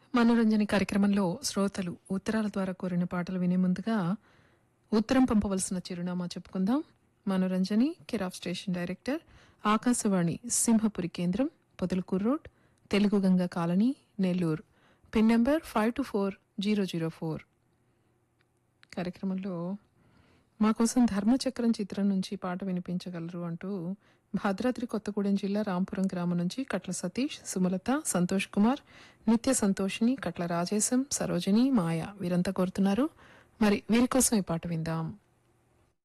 మనోరంజని కార్యక్రమంలో శ్రోతలు ఉత్తరాల ద్వారా కోరిన పాటలు వినే ముందుగా ఉత్తరం పంపవలసిన చిరునామా చెప్పుకుందాం Manoranjani care of station director Akashvani Simhapuri కేంద్రం Podalakuru road Telugu Ganga colony Nellore pin number five two four zero zero four కార్యక్రమంలో మా కోసం ధర్మచక్రం చిత్రం నుంచి పాట వినిపించగలరు అంటూ భద్రాద్రి కొత్తగూడెం జిల్లా రాంపురం గ్రామం నుంచి కట్ల సతీష్ సుమలత సంతోష్ కుమార్ నిత్య సంతోషిని కట్ల రాజేశం సరోజిని మాయ వీరంతా కోరుతున్నారు మరి వీరి కోసం ఈ పాట విందాం